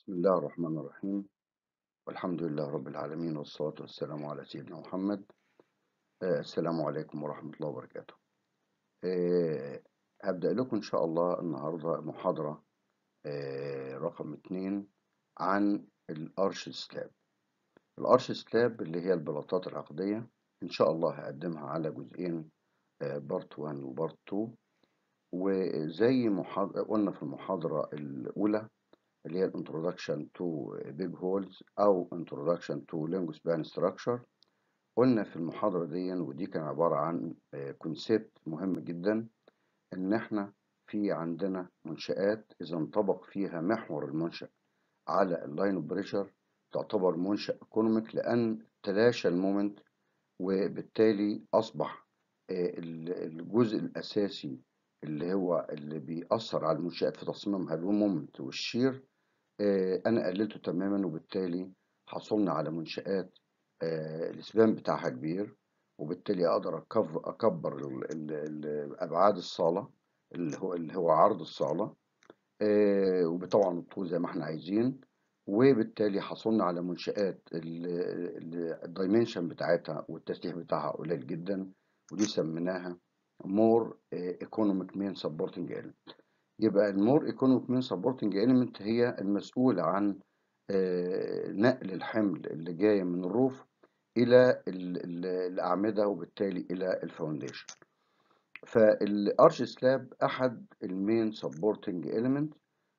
بسم الله الرحمن الرحيم والحمد لله رب العالمين والصلاة والسلام على سيدنا محمد آه السلام عليكم ورحمة الله وبركاته آه هبدأ لكم إن شاء الله النهاردة محاضرة آه رقم اتنين عن الأرش سلاب الأرش سلاب اللي هي البلاطات العقدية إن شاء الله هقدمها على جزئين بارت 1 وبارت 2 وزي محاضرة قلنا في المحاضرة الأولى اللي هي introduction to big holes أو introduction to long span structure قلنا في المحاضرة دي ودي كان عبارة عن كونسيبت مهم جدا إن إحنا في عندنا منشآت إذا انطبق فيها محور المنشأ على اللاين اوف بريشر تعتبر منشأ ايكونوميك لأن تلاشى المومنت وبالتالي أصبح الجزء الأساسي اللي هو اللي بيأثر على المنشآت في تصميمها المومنت والشير أنا قللته تماما وبالتالي حصلنا على منشآت الإسبان بتاعها كبير وبالتالي أقدر أكبر أبعاد الصالة اللي هو اللي هو عرض الصالة وطبعا الطول زي ما احنا عايزين وبالتالي حصلنا على منشآت الدايمنشن بتاعتها والتسليح بتاعها قليل جدا ودي سميناها more economic main supporting element يبقى المور ايكونوميك مين سبورتنج اليمنت هي المسؤولة عن نقل الحمل اللي جاي من الروف إلى الأعمدة وبالتالي إلى الفاونديشن فالارش سلاب أحد المين سبورتنج اليمنت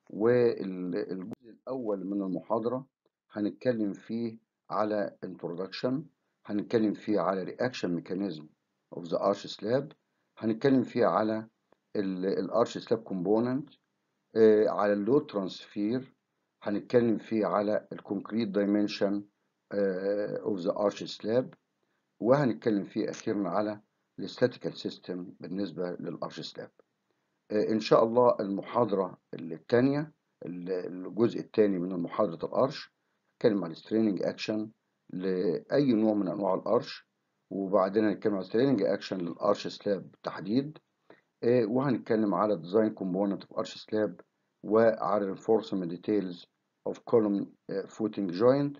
والجزء الأول من المحاضرة هنتكلم فيه على introduction هنتكلم فيه على reaction mechanism of the arch slab هنتكلم فيه على الارش سلاب كومبوننت على اللود ترانسفير هنتكلم فيه على الكونكريت دايمنشن اوف ذا ارش سلاب وهنتكلم فيه اخيرا على الستاتيكال سيستم بالنسبه للارش سلاب ان شاء الله المحاضره الثانيه الجزء الثاني من محاضره الارش هنتكلم على الستريننج اكشن لاي نوع من انواع الارش وبعدين هنتكلم على الستريننج اكشن للارش سلاب بالتحديد وهنتكلم على design component of arch slab وعلى reinforcement details of column footing joint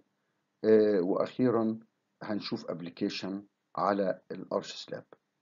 وأخيرا هنشوف application على الارش سلاب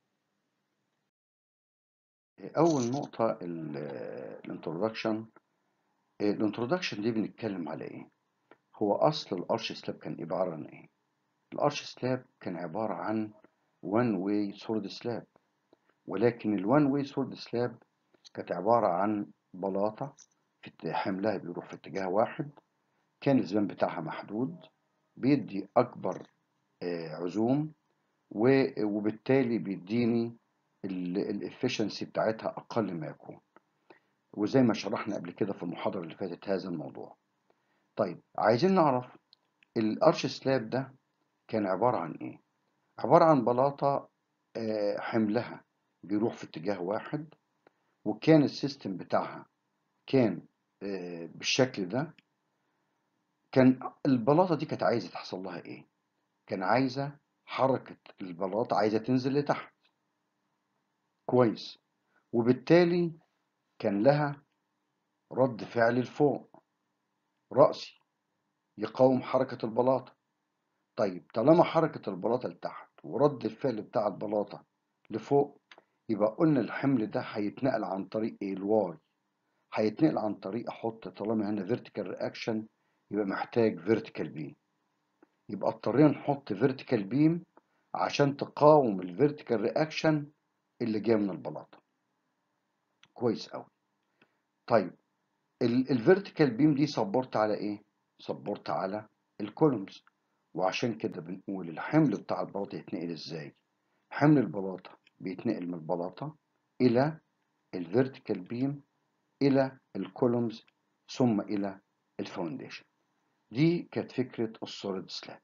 أول نقطة الانترودكشن الانترودكشن دي بنتكلم على إيه؟ هو أصل الارش سلاب كان عبارة عن إيه؟ الارش سلاب كان عبارة عن one way solid slab ولكن الوان واي سولد سلاب كانت عبارة عن بلاطة في حملها بيروح في اتجاه واحد كان الزمان بتاعها محدود بيدي أكبر عزوم وبالتالي بيديني الافشنسي بتاعتها أقل ما يكون وزي ما شرحنا قبل كده في المحاضرة اللي فاتت هذا الموضوع طيب عايزين نعرف الأرش سلاب ده كان عبارة عن إيه؟ عبارة عن بلاطة حملها بيروح في اتجاه واحد وكان السيستم بتاعها كان بالشكل ده كان البلاطة دي كانت عايزة تحصل لها ايه كان عايزة حركة البلاطة عايزة تنزل لتحت كويس وبالتالي كان لها رد فعل لفوق رأسي يقاوم حركة البلاطة طيب طالما حركة البلاطة لتحت ورد الفعل بتاع البلاطة لفوق يبقى قلنا الحمل ده هيتنقل عن طريق ايه الواي هيتنقل عن طريق احط طالما هنا فيرتيكال رياكشن يبقى محتاج فيرتيكال بيم يبقى اضطرينا نحط فيرتيكال بيم عشان تقاوم الفيرتيكال رياكشن اللي جاي من البلاطه كويس قوي طيب الفيرتيكال بيم دي سبورت على ايه سبورت على الكولومز وعشان كده بنقول الحمل بتاع البلاطه يتنقل ازاي حمل البلاطه بيتنقل من البلاطة إلى الفيرتيكال بيم إلى الكولومز ثم إلى الفاونديشن دي كانت فكرة السوليد سلاب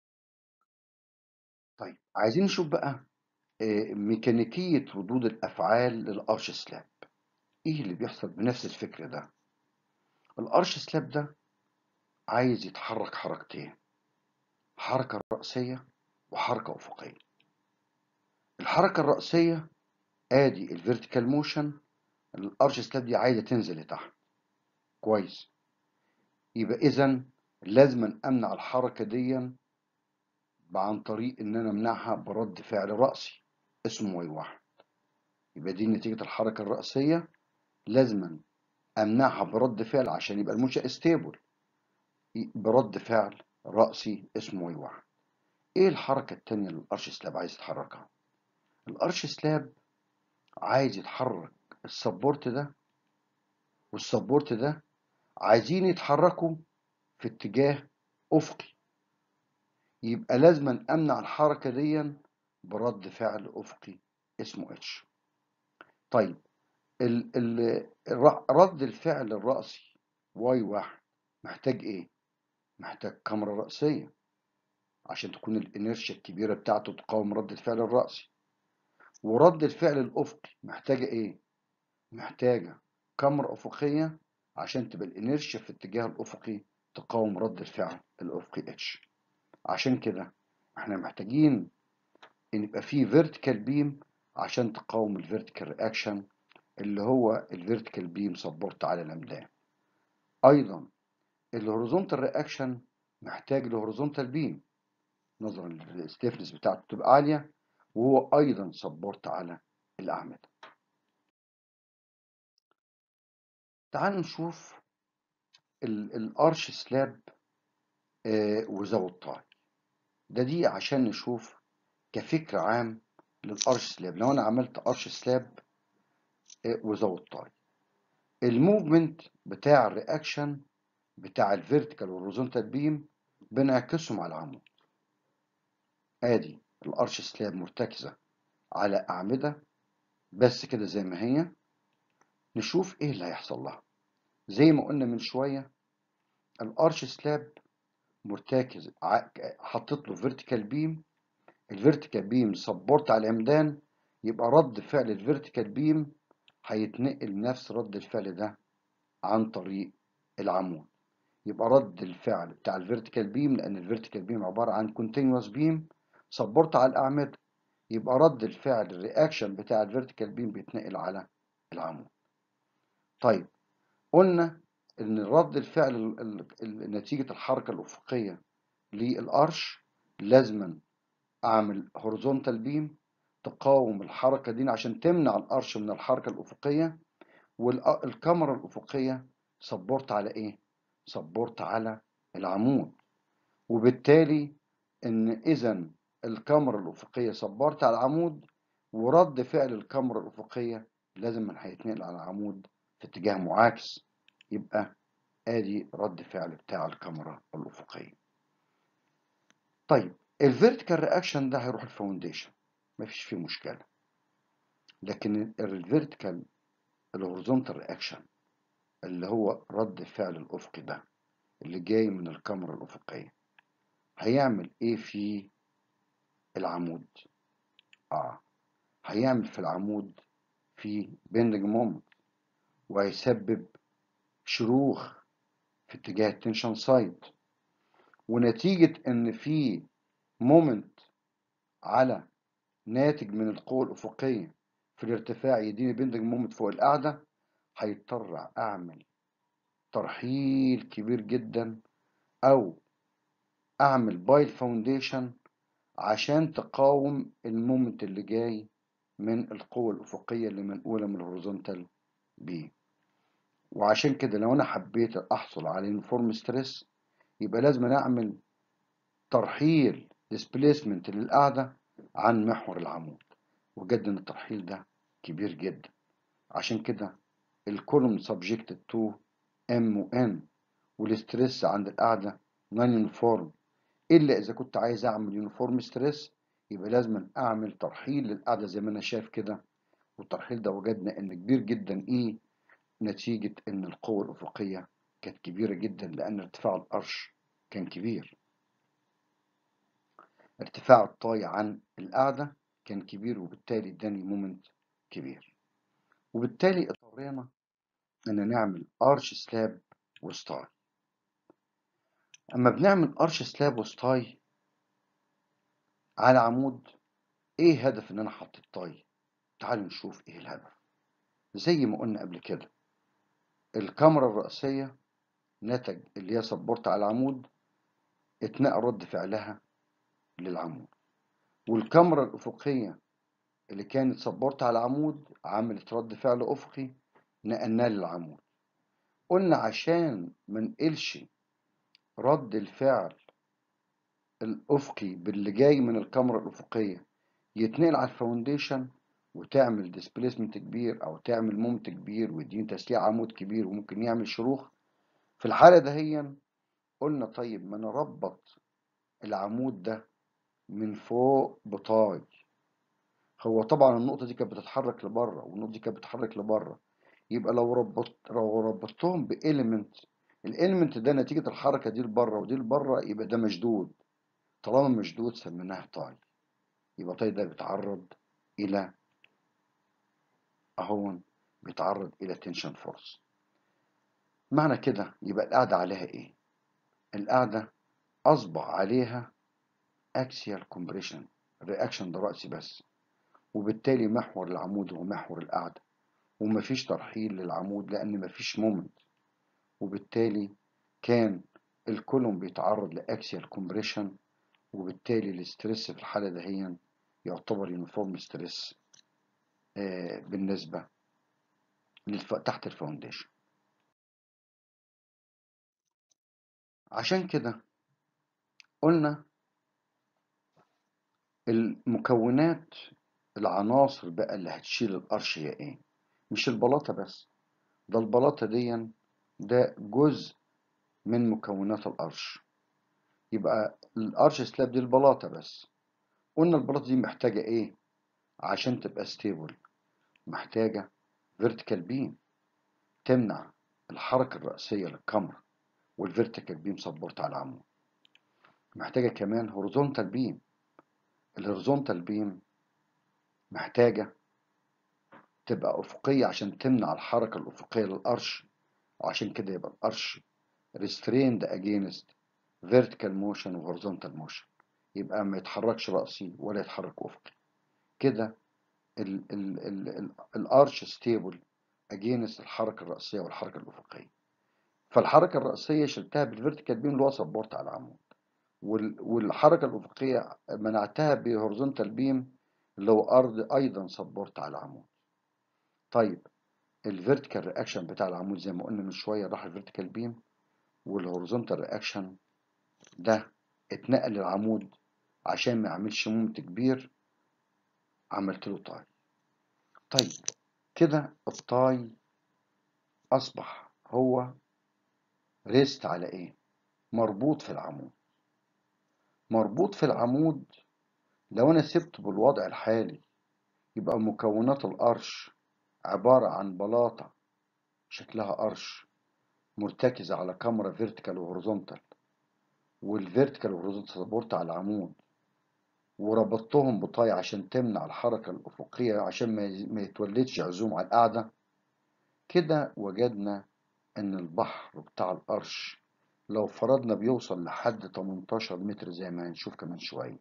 طيب عايزين نشوف بقى ميكانيكية ردود الأفعال للأرش سلاب إيه اللي بيحصل بنفس الفكر ده الأرش سلاب ده عايز يتحرك حركتين حركة رأسية وحركة أفقية الحركة الرأسية ادي الفيرتيكال موشن الارش سلاب دي عايزة تنزل لتحت كويس يبقى اذا لازم امنع الحركه دي عن طريق ان انا امنعها برد فعل راسي اسمه واي واحد يبقى دي نتيجه الحركه الراسيه لازم امنعها برد فعل عشان يبقى المنشأ ستيبل برد فعل راسي اسمه واي واحد ايه الحركه التانية اللي الارش سلاب عايز يتحركها الارش سلاب عايز يتحرك السبورت ده والسبورت ده عايزين يتحركوا في اتجاه افقي يبقى لازم امنع الحركه دي برد فعل افقي اسمه اتش طيب ال ال رد الفعل الرأسي واي واحد محتاج ايه محتاج كاميرا رأسية عشان تكون الانرشيا الكبيرة بتاعته تقاوم رد الفعل الرأسي ورد الفعل الأفقي محتاجة ايه محتاجة كاميرا أفقية عشان تبقى الانرشيا في الاتجاه الأفقي تقاوم رد الفعل الأفقي اتش عشان كده احنا محتاجين ان يبقى فيه فيرتيكال بيم عشان تقاوم الفيرتيكال رياكشن اللي هو الفيرتيكال بيم سبورت على الامدان ايضا الهوريزونتال رياكشن محتاج لهوريزونتال بيم نظرا للستيفنس بتاعته تبقى عاليه وهو ايضا سبورت على الاعمده تعالوا نشوف الارش سلاب وزاوت تاي ده دي عشان نشوف كفكر عام للارش سلاب لو انا عملت ارش سلاب وزاوت تاي الموفمنت بتاع الرياكشن بتاع الفيرتيكال والهوريزونتال بيم بنعكسهم على العمود ادي الارش سلاب مرتكزه على اعمده بس كده زي ما هي نشوف ايه اللي هيحصل لها زي ما قلنا من شويه الارش سلاب مرتكز حطيت له فيرتيكال بيم الفيرتيكال بيم سبورت على العمدان يبقى رد فعل الفيرتيكال بيم هيتنقل نفس رد الفعل ده عن طريق العمود يبقى رد الفعل بتاع الفيرتيكال بيم لان الفيرتيكال بيم عباره عن كونتينوس بيم سبورت على الاعمده يبقى رد الفعل الرياكشن بتاع الفيرتيكال بيم بيتنقل على العمود طيب قلنا ان رد الفعل نتيجه الحركه الافقيه للارش لازما اعمل هوريزونتال بيم تقاوم الحركه دي عشان تمنع الارش من الحركه الافقيه والكاميرا الافقيه سبورت على ايه سبورت على العمود وبالتالي ان اذا الكاميرا الافقيه سبورت على العمود ورد فعل الكاميرا الافقيه لازم هيتنقل على العمود في اتجاه معاكس يبقى ادي رد فعل بتاع الكاميرا الافقيه طيب الفيرتيكال رياكشن ده هيروح الفاونديشن مفيش فيه مشكله لكن الفيرتيكال الهوريزونتال رياكشن اللي هو رد الفعل الافقي ده اللي جاي من الكاميرا الافقيه هيعمل ايه في العمود اه هيعمل في العمود في بيندنج مومنت وهيسبب شروخ في اتجاه التنشن سايد ونتيجة ان في مومنت على ناتج من القوة الأفقية في الارتفاع يديني بيندنج مومنت فوق القاعدة هيضطر أعمل ترحيل كبير جدا أو أعمل بايل فاونديشن عشان تقاوم المومنت اللي جاي من القوة الأفقية اللي منقولة من الهوريزونتال بي وعشان كده لو أنا حبيت أحصل على يونيفورم ستريس يبقى لازم أعمل ترحيل ديسبليسمنت للقاعدة عن محور العمود وجد إن الترحيل ده كبير جدا عشان كده الكولوم سبجكتد تو ام و ان والستريس عند القاعدة نون يونيفورم إلا إذا كنت عايز أعمل يونيفورم ستريس يبقى لازم أعمل ترحيل للقاعدة زي ما أنا شايف كده والترحيل ده وجدنا إن كبير جدا إيه نتيجة إن القوة الأفقية كانت كبيرة جدا لأن ارتفاع القرش كان كبير ارتفاع الطاي عن القاعدة كان كبير وبالتالي اداني مومنت كبير وبالتالي اضطرينا ان نعمل ارش سلاب وستاي اما بنعمل ارش سلاب وستاي على عمود ايه هدف ان انا حطيت طاي تعالوا نشوف ايه الهدف زي ما قلنا قبل كده الكاميرا الرئيسية نتج اللي هي سبورت على العمود اتنقل رد فعلها للعمود والكاميرا الأفقية اللي كانت سبورت على العمود عملت رد فعل أفقي نقلناه للعمود قلنا عشان ما نقلش رد الفعل الأفقي باللي جاي من الكاميرا الأفقية يتنقل على الفاونديشن وتعمل ديسبيسمنت كبير أو تعمل مومنت كبير ويديني تسليع عمود كبير وممكن يعمل شروخ في الحالة دهيا قلنا طيب ما نربط العمود ده من فوق بطاي هو طبعا النقطة دي كانت بتتحرك لبره والنقطة دي كانت بتتحرك لبره يبقى لو ربطت لو ربطتهم بإيليمنت الإيليمنت ده نتيجة الحركة دي لبره ودي لبره يبقى ده مشدود طالما مشدود سميناه طاي يبقى طاي ده بيتعرض إلى أهون بيتعرض إلى تنشن فورس معنى كده يبقى القاعدة عليها إيه؟ القاعدة أصبح عليها axial compression رياكشن ده رأسي بس وبالتالي محور العمود هو محور القاعدة ومفيش ترحيل للعمود لأن مفيش مومنت وبالتالي كان الكولوم بيتعرض لأكسيال كومبريشن وبالتالي الاسترس في الحالة دهيا يعتبر يونيفورم ستريس آه بالنسبة للف... تحت الفاونديشن عشان كده قلنا المكونات العناصر بقى اللي هتشيل القرش هي ايه مش البلاطة بس ده البلاطة دي ده جزء من مكونات القرش يبقى القرش سلاب دي البلاطة بس قلنا البلاطة دي محتاجة ايه عشان تبقى ستيبل محتاجة فيرتيكال بيم تمنع الحركة الرأسية للكاميرا والفيرتيكال بيم سبورت على العمود محتاجة كمان هوريزونتال بيم الهوريزونتال بيم محتاجة تبقى أفقية عشان تمنع الحركة الأفقية للقرش وعشان كده يبقى القرش restrained against vertical motion و horizontal motion يبقى ما يتحركش رأسي ولا يتحرك أفقي كده ال ال ال ال الارش ستيبل against الحركة الرأسية والحركة الأفقية فالحركة الرأسية شلتها بالفيرتيكال بيم اللي هو سبورت على العمود والحركة الأفقية منعتها بهورزونتال بيم اللي هو أرض أيضا سبورت على العمود طيب الفيرتيكال رياكشن بتاع العمود زي ما قلنا من شوية راح الفيرتيكال بيم والهورزونتال رياكشن ده اتنقل للعمود عشان ما يعملش مومنت كبير عملت له طاي طيب كده الطاي أصبح هو ريست على إيه؟ مربوط في العمود مربوط في العمود لو أنا سبته بالوضع الحالي يبقى مكونات القرش عبارة عن بلاطة شكلها قرش مرتكزة على كاميرا فيرتيكال وهوريزونتال والفيرتيكال وهوريزونتال سبورت على العمود وربطتهم بطاي عشان تمنع الحركة الأفقية عشان ما يتولدش عزوم على القاعدة كده وجدنا إن البحر بتاع القرش لو فرضنا بيوصل لحد 18 متر زي ما هنشوف كمان شوية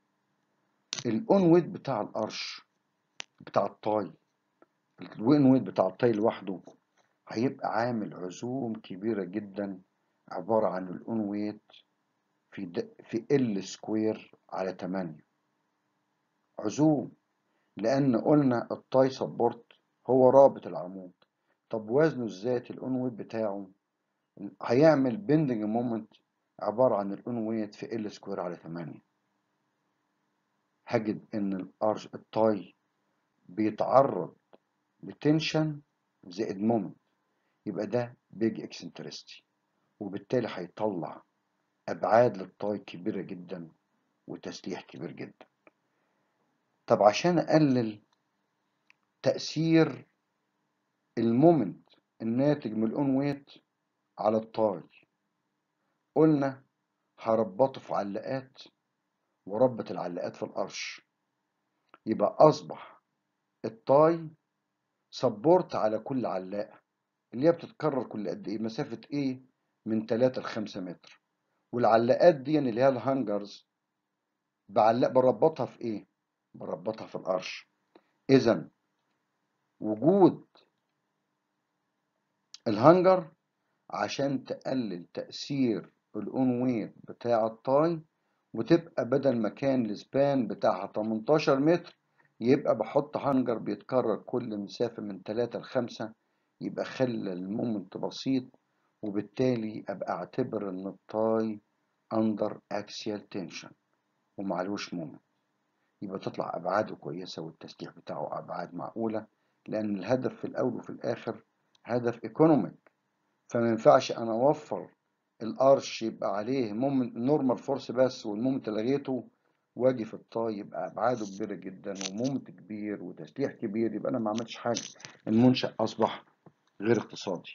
الأون ويت بتاع القرش بتاع الطاي الوين ويت بتاع الطاي لوحده هيبقى عامل عزوم كبيرة جدا عبارة عن الأون ويت في د... في ال سكوير على 8 عزوم لأن قلنا التاي سبورت هو رابط العمود طب وزنه الذاتي الأون ويت بتاعه هيعمل بندنج مومنت عبارة عن الأون ويت في ال سكوير على 8 هجد إن الأرش التاي بيتعرض لتنشن زائد مومنت يبقى ده بيج اكسنترستي وبالتالي هيطلع أبعاد للطاي كبيرة جدا وتسليح كبير جدا طب عشان أقلل تأثير المومنت الناتج من الأون ويت على الطاي قلنا هربطه في علقات وربط العلاقات في القرش يبقى أصبح الطاي سبورت على كل علاقة اللي هي بتتكرر كل قد إيه مسافة إيه من 3 ل 5 متر والعلاقات دي اللي هي الهانجرز بعلق بربطها في إيه بربطها في القرش إذا وجود الهانجر عشان تقلل تأثير الأون ويت بتاع الطاي وتبقى بدل ما كان السبان بتاعها 18 متر يبقى بحط هانجر بيتكرر كل مسافة من 3 ل 5 يبقى خلى المومنت بسيط وبالتالي ابقى اعتبر ان الطاي اندر اكسيال تنشن ومعلوش مومنت يبقى تطلع ابعاده كويسه والتسليح بتاعه ابعاد معقوله لان الهدف في الاول وفي الاخر هدف ايكونوميك فما ينفعش انا اوفر الارش يبقى عليه مومنت نورمال فورس بس والمومنت لغيته واجي في الطاي يبقى ابعاده كبيره جدا ومومنت كبير وتسليح كبير يبقى انا ما عملتش حاجه المنشا اصبح غير اقتصادي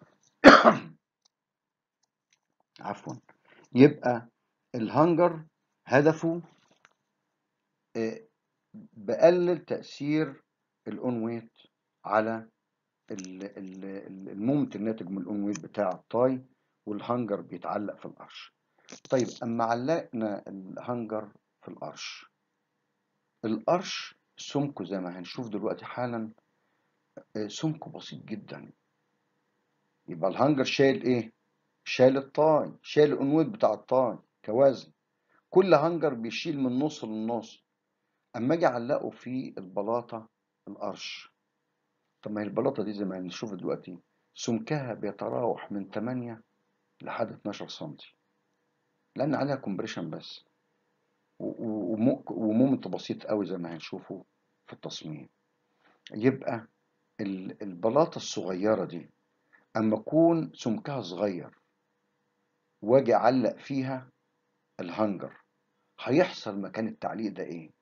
عفوا يبقى الهنجر هدفه آه، بقلل تأثير الأون ويت على ال- ال- ال- المومنت الناتج من الأون ويت بتاع الطاي والهنجر بيتعلق في القرش طيب أما علقنا الهنجر في القرش القرش سمكه زي ما هنشوف دلوقتي حالا آه، سمكه بسيط جدا يبقى الهنجر شايل ايه شايل الطاي شايل الأون ويت بتاع الطاي كوزن كل هنجر بيشيل من نص للنص اما اجي اعلقه في البلاطه القرش طب ما هي البلاطه دي زي ما هنشوف دلوقتي سمكها بيتراوح من 8 لحد 12 سم لان عليها كومبريشن بس و- و- ومو- ومومنت بسيط قوي زي ما هنشوفه في التصميم يبقى ال- البلاطه الصغيره دي اما اكون سمكها صغير واجي اعلق فيها الهنجر هيحصل مكان التعليق ده ايه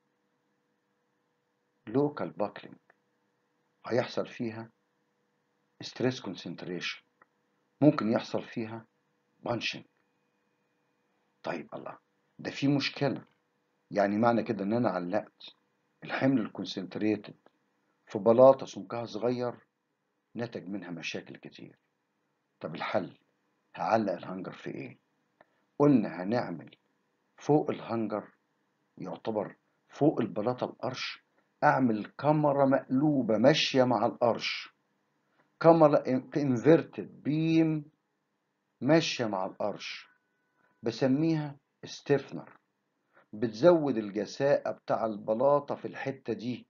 لوكال باكلينج هيحصل فيها ستريس كونسنتريشن ممكن يحصل فيها بانشنج طيب الله ده في مشكلة يعني معنى كده ان انا علقت الحمل الكونسنتريتد في بلاطة سمكها صغير نتج منها مشاكل كتير طب الحل هعلق الهنجر في ايه قلنا هنعمل فوق الهنجر يعتبر فوق البلاطة القرش اعمل كاميرا مقلوبة ماشية مع القرش كاميرا انفيرتد بيم ماشية مع القرش بسميها ستيفنر بتزود الجساءة بتاع البلاطة في الحتة دي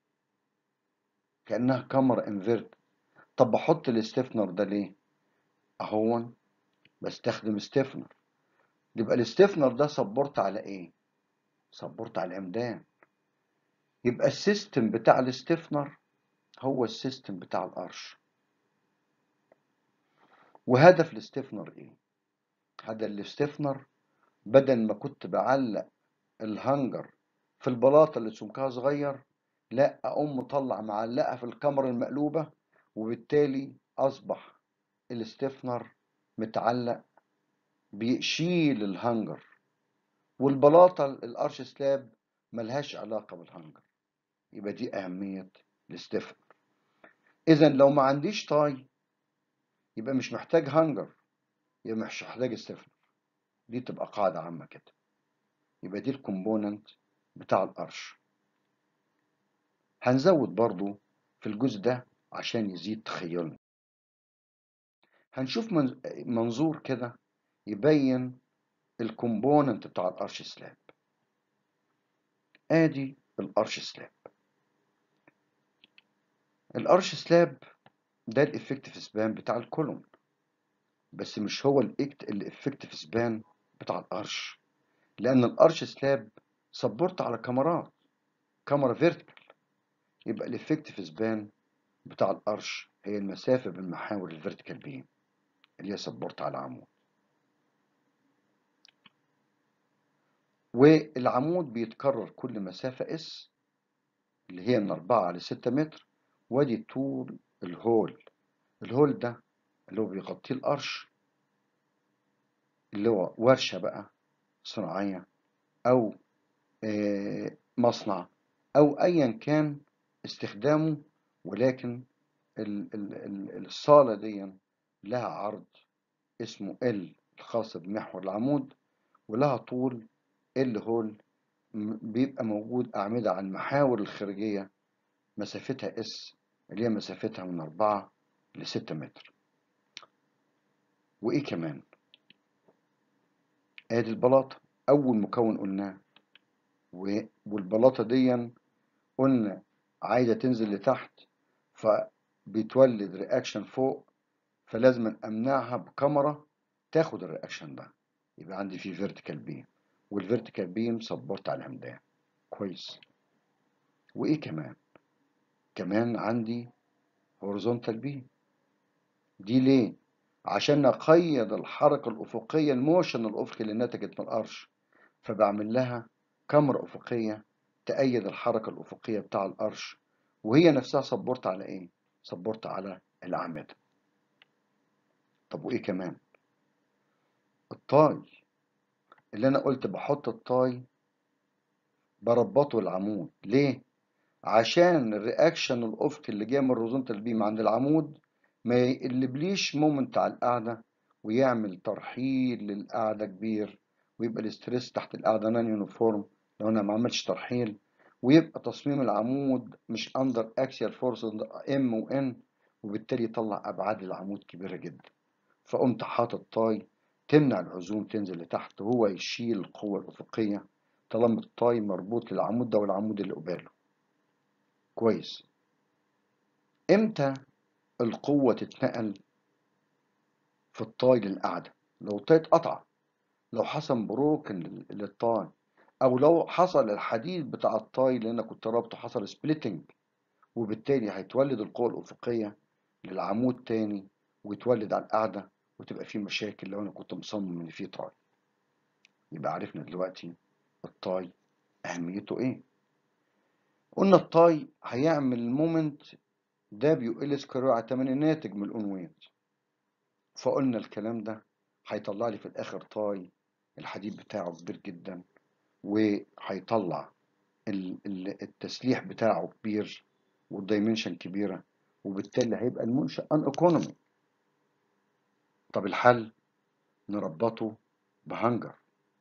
كأنها كاميرا انفيرت طب بحط الستيفنر ده ليه اهون بستخدم ستيفنر يبقى الستيفنر ده سبورت على ايه سبورت على العمدان يبقى السيستم بتاع الستيفنر هو السيستم بتاع القرش وهدف الستيفنر ايه هدف الستيفنر بدل ما كنت بعلق الهنجر في البلاطة اللي سمكها صغير لا أقوم مطلع معلقة في الكاميرا المقلوبة وبالتالي أصبح الستيفنر متعلق بيشيل الهنجر والبلاطة الأرش سلاب ملهاش علاقة بالهنجر يبقى دي أهمية الستيفنر إذا لو ما عنديش طاي يبقى مش محتاج هنجر يبقى مش محتاج ستيفنر دي تبقى قاعدة عامة كده يبقى دي الكومبوننت بتاع القرش هنزود برضو في الجزء ده عشان يزيد تخيلنا هنشوف من- منظور كده يبين الكومبوننت بتاع الارش سلاب ادي الارش سلاب الارش سلاب ده الافكتيف سبان بتاع الكولوم بس مش هو الافكتيف سبان بتاع الارش لان الارش سلاب سبورت على كاميرات كاميرا فيرتيكال يبقى الافكتيف سبان بتاع الارش هي المسافه بين محاور الفيرتيكال بيم اللي هي سبورت على العمود والعمود بيتكرر كل مسافة اس اللي هي من 4 ل 6 متر وادي طول الهول الهول ده اللي هو بيغطيه القرش اللي هو ورشة بقى صناعية أو آه، مصنع أو أيا كان استخدامه ولكن ال- ال- ال- الصالة دي لها عرض اسمه ال الخاص بمحور العمود ولها طول ال هول م- بيبقى موجود أعمدة على المحاور الخارجية مسافتها اس اللي هي مسافتها من 4 ل 6 متر وايه كمان ادي البلاطه اول مكون قلناه و- والبلاطه دي قلنا عايزه تنزل لتحت فبتولد رياكشن فوق فلازم امنعها بكاميرا تاخد الرياكشن ده يبقى عندي فيه فيرتيكال بيم والفيرتيكال بيم سبورت على العمدان كويس وايه كمان كمان عندي هوريزونتال بيم دي ليه عشان اقيد الحركه الافقيه الموشن الافقي اللي نتجت من القرش فبعمل لها كاميرا افقيه تأيد الحركه الافقيه بتاع القرش وهي نفسها سبورت على ايه سبورت على الاعمده طب وايه كمان الطاي اللي انا قلت بحط الطاي بربطه العمود ليه عشان الرياكشن الافقي اللي جاي من الهوريزونتال بيم عند العمود ما يقلبليش مومنت على القاعده ويعمل ترحيل للقاعده كبير ويبقى الاستريس تحت القاعده نان يونيفورم لو انا ما عملتش ترحيل ويبقى تصميم العمود مش اندر اكسيال فورس ام وان وبالتالي يطلع ابعاد العمود كبيره جدا فقمت حاطط طاي تمنع العزوم تنزل لتحت وهو يشيل القوه الافقيه طالما الطاي مربوط للعمود ده والعمود اللي قباله كويس امتى القوة تتنقل في الطاي للقعدة لو الطاي اتقطع لو حصل بروكن لل- للطاي او لو حصل الحديد بتاع الطاي اللي انا كنت رابطه حصل سبليتنج وبالتالي هيتولد القوة الافقية للعمود تاني ويتولد على القعدة وتبقى في مشاكل لو انا كنت مصمم ان في طاي يبقى عرفنا دلوقتي الطاي اهميته ايه قلنا الطاي هيعمل مومنت دبليو ال سكوير على 8 ناتج من الاون ويت فقلنا الكلام ده هيطلع لي في الاخر طاي الحديد بتاعه كبير جدا وهيطلع ال- ال- التسليح بتاعه كبير والدايمنشن كبيره وبالتالي هيبقى المنشأ ان ايكونومي طب الحل نربطه بهانجر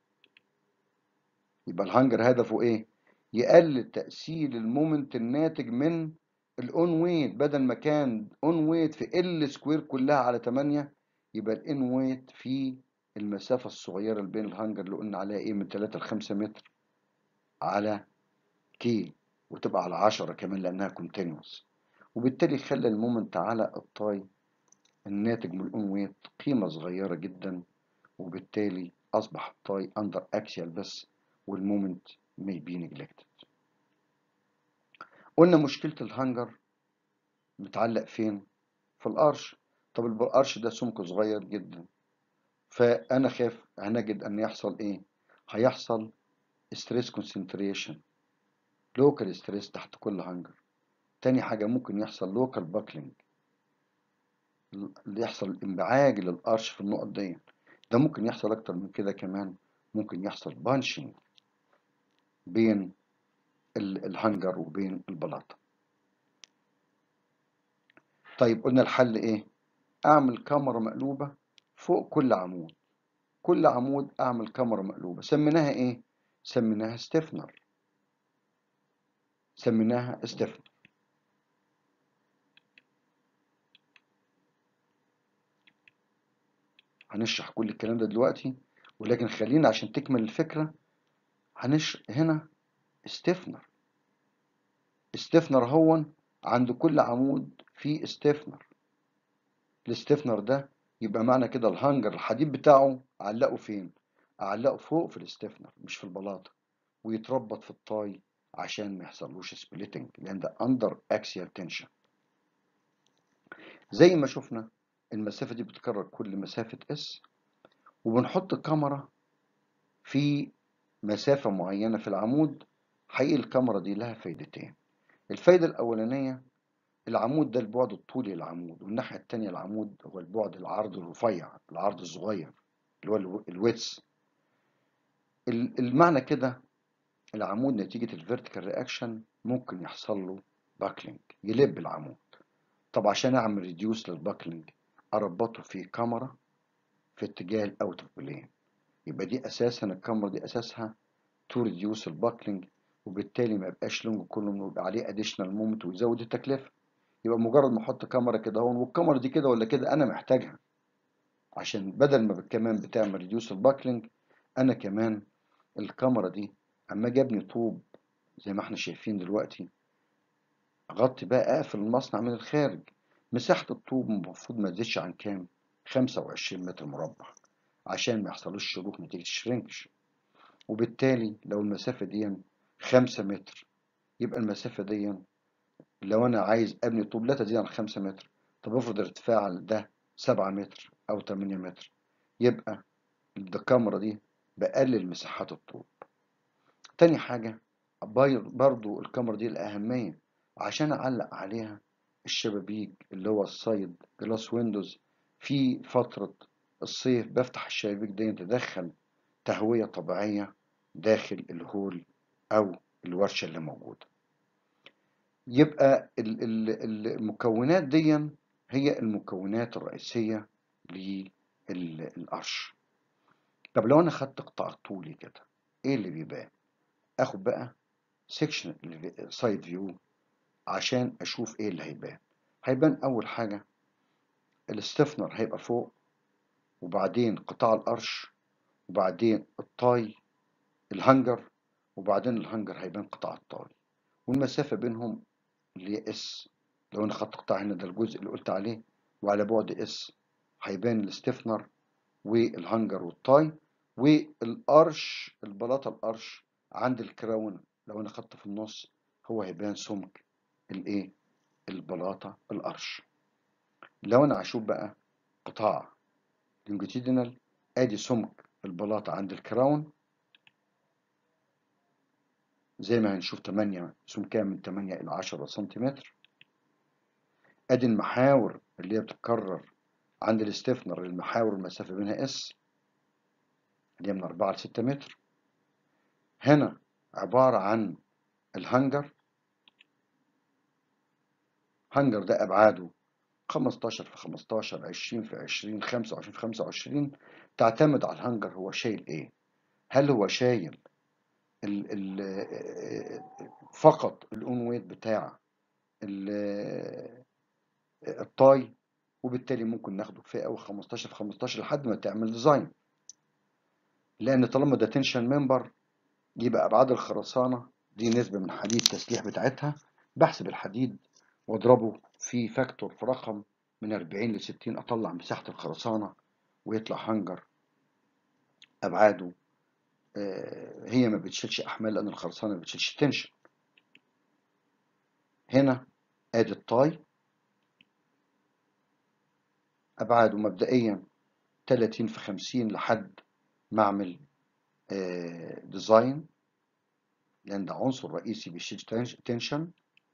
يبقى الهانجر هدفه ايه يقلل تأثير المومنت الناتج من الاون ويت بدل ما كان اون ويت في ال سكوير كلها على 8 يبقى الان ويت في المسافة الصغيرة اللي بين الهانجر اللي قلنا عليها ايه من 3 ل 5 متر على كي وتبقى على 10 كمان لانها كونتينوس وبالتالي يخلي المومنت على الطاي الناتج من الاون ويت قيمة صغيرة جدا وبالتالي اصبح الطاي اندر اكسيال بس والمومنت may be neglected قلنا مشكلة الهانجر متعلق فين في القرش طب القرش ده سمكه صغير جدا فانا خاف هنجد ان يحصل ايه هيحصل ستريس كونسنتريشن لوكال ستريس تحت كل هانجر تاني حاجة ممكن يحصل لوكال باكلينج اللي يحصل انبعاج للقرش في النقط دي ده ممكن يحصل اكتر من كده كمان ممكن يحصل بانشنج بين ال- الهانجر وبين البلاطة طيب قلنا الحل ايه اعمل كاميرا مقلوبة فوق كل عمود كل عمود اعمل كاميرا مقلوبة سميناها ايه سميناها ستيفنر سميناها ستيفنر هنشرح كل الكلام ده دلوقتي ولكن خلينا عشان تكمل الفكرة هنش هنا ستيفنر ستيفنر هو عند كل عمود فيه ستيفنر الستيفنر ده يبقى معنى كده الهانجر الحديد بتاعه اعلقه فين اعلقه فوق في الستيفنر مش في البلاطه ويتربط في الطاي عشان ما يحصلوش سبليتنج لان ده اندر اكسيال تنشن زي ما شفنا المسافه دي بتكرر كل مسافه اس وبنحط الكاميرا في مسافه معينه في العمود حقيقي الكاميرا دي لها فايدتين الفايده الاولانيه العمود ده البعد الطولي للعمود والناحية التانية العمود هو البعد العرض الرفيع العرض الصغير اللي هو الو- الويتس ال- المعنى كده العمود نتيجة الفيرتيكال رياكشن ممكن يحصل له باكلينج يلب العمود طب عشان اعمل ريديوس للباكلينج اربطه في كاميرا في اتجاه الاوت اوف بلين يبقى دي اساسا الكاميرا دي اساسها تو ريديوس الباكلينج وبالتالي ما يبقاش لونج كله يبقى عليه اديشنال مومنت ويزود التكلفه يبقى مجرد ما احط كاميرا كده اهو والكاميرا دي كده ولا كده انا محتاجها عشان بدل ما كمان بتعمل ريديوس الباكلينج انا كمان الكاميرا دي اما اجي ابني طوب زي ما احنا شايفين دلوقتي اغطي بقى اقفل المصنع من الخارج مساحة الطوب المفروض ما تزيدش عن كام 25 متر مربع عشان ما يحصلوش شروخ نتيجة الشرينكش وبالتالي لو المسافة دي خمسة متر يبقى المسافة دي لو أنا عايز أبني طوب لا تزيد عن خمسة متر طب افرض ارتفاع ده سبعة متر أو تمانية متر يبقى الكاميرا دي بقلل مساحات الطوب تاني حاجة برضو الكاميرا دي الأهمية عشان أعلق عليها الشبابيك اللي هو السايد جلاس ويندوز في فترة الصيف بفتح الشبابيك دي تدخل تهوية طبيعية داخل الهول أو الورشة اللي موجودة يبقى المكونات دي هي المكونات الرئيسية للقرش طب لو أنا خدت قطاع طولي كده إيه اللي بيبان؟ آخد بقى سيكشن سايد فيو عشان أشوف إيه اللي هيبان هيبان أول حاجة الاستفنر هيبقى فوق وبعدين قطاع القرش وبعدين الطاي الهنجر وبعدين الهنجر هيبان قطاع الطاي والمسافة بينهم اللي هي اس لو انا خدت قطاع هنا ده الجزء اللي قلت عليه وعلى بعد اس هيبان الاستفنر والهنجر والطاي والقرش البلاطة القرش عند الكراون لو انا خدته في النص هو هيبان سمك الايه البلاطة القرش لو انا هشوف بقى قطاع لونجيتيدينال ادي سمك البلاطة عند الكراون زي ما هنشوف 8 سمكها من 8 إلى 10 سنتيمتر ادي المحاور اللي هي بتتكرر عند الاستفنر المحاور المسافة بينها اس اللي هي من 4 ل 6 متر هنا عبارة عن الهنجر هنجر ده أبعاده 15 في 15 20 في 20 25 في 25 تعتمد على الهنجر هو شايل ايه هل هو شايل ال ال فقط الاون ويت بتاع الطاي وبالتالي ممكن ناخده كفايه قوي 15 في 15 لحد ما تعمل ديزاين لان طالما ده تنشن ممبر يبقى ابعاد الخرسانه دي نسبه من حديد التسليح بتاعتها بحسب الحديد واضربه في فاكتور في رقم من 40 ل 60 اطلع مساحه الخرسانه ويطلع هنجر ابعاده هي ما بتشيلش احمال لان الخرسانه ما بتشيلش تنشن هنا ادي الطاي ابعاده مبدئيا 30 في 50 لحد ما اعمل ديزاين لان ده عنصر رئيسي بيشيل تنشن